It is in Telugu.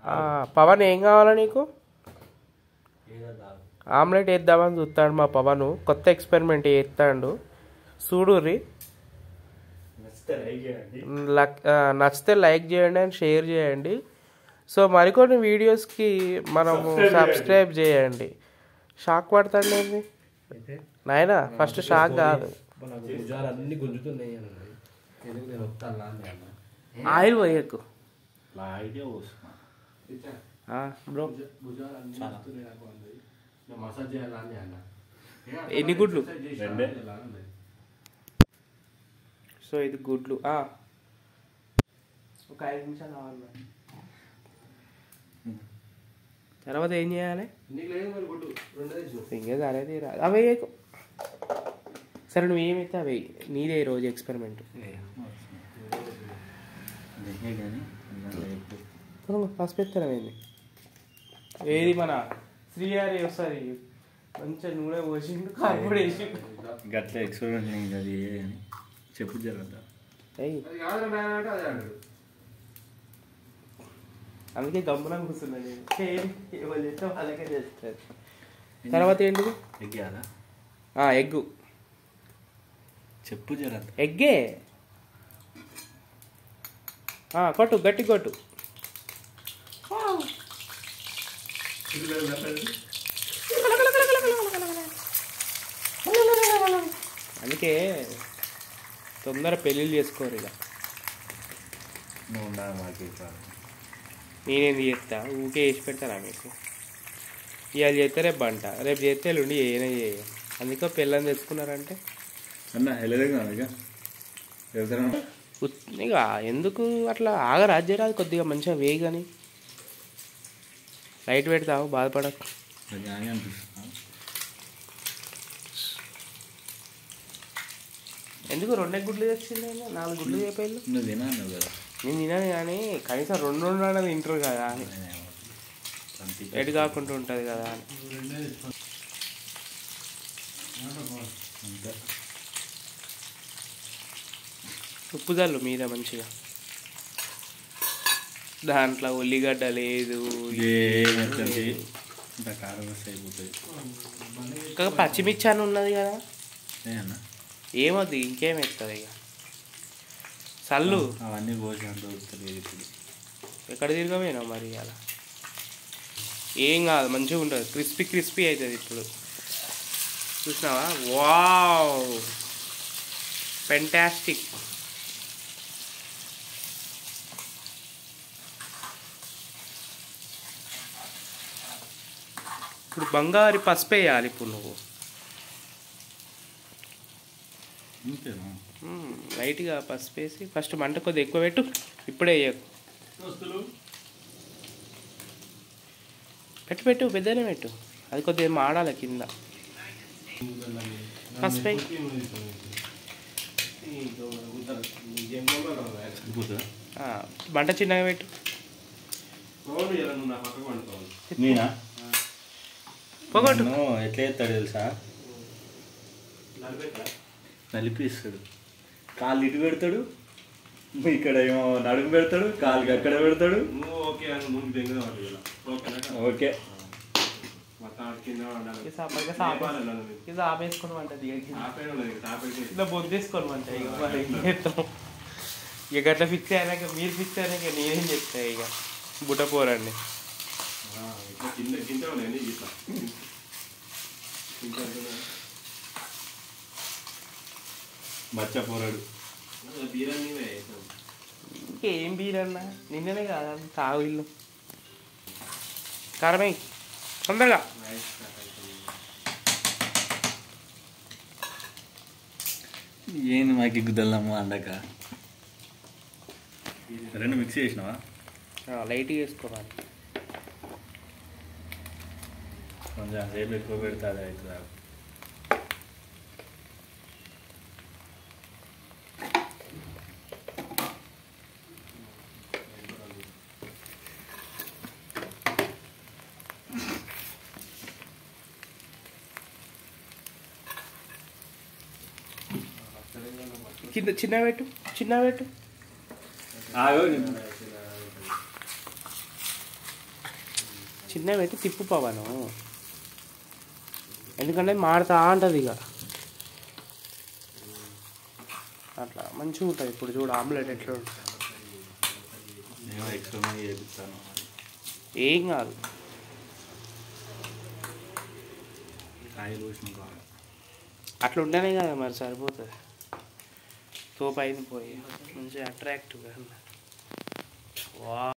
ఆ, పవన్ ఏం కావాలా నీకు ఆమ్లెట్ వేద్దామని చూస్తాడు మా పవన్ కొత్త ఎక్స్పెరిమెంట్ చేస్తాడు చూడుర్రి లక్- ఆ, నచ్చితే లైక్ చేయండి అండ్ షేర్ చేయండి సో మరికొన్ని వీడియోస్కి మనము సబ్స్క్రైబ్ చేయండి షాక్ పడతాడు ఏంది నాయనా ఫస్ట్ షాక్ కాదు నాకు భుజాలు అన్ని గుంజుతున్నాయి అని అన్నది. ఎందుకు నేను వస్తాను అని అన్న ఆయిల్ పోయకు లైట్గా పోస్తున్నా బ్రో భుజాలు అన్ని గుంజుతున్నాయి నాకు అన్నది. నేను మసాజ్ చేయాలా అని అన్న ఎన్ని గుడ్లు? మసాజ్ చేసి రెండే. ఎలా అన్నది. సో ఇది గుడ్లు ఆ. ఒక ఐదు నిమిషాలు కావాలి తర్వాత ఏం చేయాలి నీకు లేదు మరి గుడ్డు రెండే తెచ్చినావు. ఇంకే సరే తీరా అవి వేయకు సరే నువ్వు ఏమైతే అవి వేయి. నీదే ఈ రోజు ఎక్స్పెరిమెంట్ కానీ పసుపు ఎత్తారా ఏంది ఏది మన శ్రీహారి ఒకసారి మంచిగా నూనె పోసిండు కారపొడి వేసిండు గట్ల ఎక్స్పెరిమెంట్ నేను అది ఏ అని చెప్పు జరగద్దా ఏయ్ అది కాదురా నాయన అంటే అదే అంటాడు. అందుకే గమ్మున కూర్చున్నా నేను ఏం ఎవరు చేస్తే వాళ్ళకే చేస్తారు తర్వాత ఏంటిది ఎగ్గాలా ఆ, ఎగ్గు చెప్పు జరగద్దా ఎగ్గే ఆ, కొట్టు గట్టి కొట్టు అందుకే తొందర పెళ్ళిళ్ళు చేసుకోరు ఇక నువ్వు ఉండాలి మాకు కాదు నేనేంది చేస్తా ఊకే వేసి పెడతారా మీకు ఇవాళ చేస్తే రేపు బంట రేపు చేస్తే ఎల్లుండి ఏనే చేయ అందుకే పిల్లని తెచ్చుకున్నారంటే అన్న వెళ్ళలేదు ఇక వెళ్తారా ఉత్- ఇక ఎందుకు అట్లా ఆగరా రాదు కొద్దిగా మంచిగా వేయగాని లైట్ పెడతావు బాధపడకు అది ఆగి అనిపిస్తున్నా ఎందుకు రెండే గుడ్లు తెచ్చింది ఆయన? నాలుగు గుడ్లు చెప్పేళ్ళు నువ్వు తినా అన్నావు కదా నేను తినాను కానీ కనీసం రెండు రెండు అన్నది తింటారు కదా అని అంతే. ఎటు కాకుండా ఉంటుంది కదా అని రెండే తెచ్చినావు. అంతే. ఉప్పు జల్లు మీద మంచిగా దాంట్లో ఉల్లిగడ్డ లేదు ఏమైతుంది ఇంత కారం వస్తే అయిపోతుంది ఇంకా పచ్చిమిర్చి అని ఉన్నది కదా ఏ అన్న ఏమొద్దు ఇంకేం ఎత్తుంది ఇక చల్లు అవన్నీ పోసి అంత వస్తలేదు ఇప్పుడు ఎక్కడ తిరగమేనా మరి అలా ఏం కాదు మంచిగా ఉంటుంది క్రిస్పీ క్రిస్పీ అవుతుంది ఇప్పుడు చూసినావా వావ్ ఫెంటాస్టిక్ ఇప్పుడు బంగారు పసుపు వేయాలి ఇప్పుడు నువ్వు అంతేనా మ్మ్, లైట్గా పసుపు వేసి ఫస్ట్ మంట కొద్దిగా ఎక్కువ పెట్టు ఇప్పుడే వేయకు దోస్తులు పెట్టు పెట్టు పెద్దనే పెట్టు అది కొద్దిగా మాడాలి కింద పసుపు వేయి. సరిపోతుందా ఆ, మంట చిన్నగా పెట్టు నేనా పొగొట్టు నన్ను ఎట్లా చేస్తాడు తెలుసా నలిపిస్తాడు కాళ్ళు ఇటు పెడతాడు ఇక్కడ ఏమో నడుము పెడతాడు కాలుకి అక్కడ పెడతాడు నువ్వు ఓకే అని ముందు దెంగదా వాటి ఇలా ఓకేనా ఓకే మొత్తం ఆడ కింద ఉండాలి ఇది సాప- సాప- నేపాల్ ఉన్నది. ఇది ఆపేసుకుని వంట ఆపేది ఉన్నది, ఆపేది. ఇలా బొద్దేసుకొని వంట ఇక మరి ఏం చేస్తాం ఇక గట్ల ఫిక్స్ అయినాక మీరు ఫిక్స్ అయినాక నేనేం చెప్తా ఇక బుట్ట పోరండి ఆ, ఇట్లా కింద కింద ఉన్నాయి ఇట్లా కింద ఉంటున్నాయి. బచ్చ పోరాడు అసలు బీరన్నీ వేసాం. ఇంకేం బీరన్నా నిన్ననే కాదా తాగు ఇల్లు కారమే తొందరగా రైస్ కట్ అవుతుంది. ఏంది మాకు గుద్దల్లమ్మ అండక రెండు మిక్స్ చేసినావా లైట్గా వేసుకోవాలి కొంచెం సేపు ఎక్కువ పెడితే అదే అవుతుందా కింద చిన్న పెట్టు చిన్న పెట్టు ఆగో చిన్న పెట్టి తిప్పు పవను ఎందుకంటే మాడుతా ఉంటుంది ఇక అట్లా మంచిగా ఉంటుంది ఇప్పుడు చూడు ఆమ్లెట్ ఎట్లా ఉంటుంది నేను ఎక్స్పెరిమెంట్ చేపిస్తాను ఏం కాదు కాయలు పోసిన కావాలి అట్లా ఉంటేనే కదా మరి సరిపోతుంది తోపు అయింది పోయి మంచిగా అట్రాక్టివ్గా వా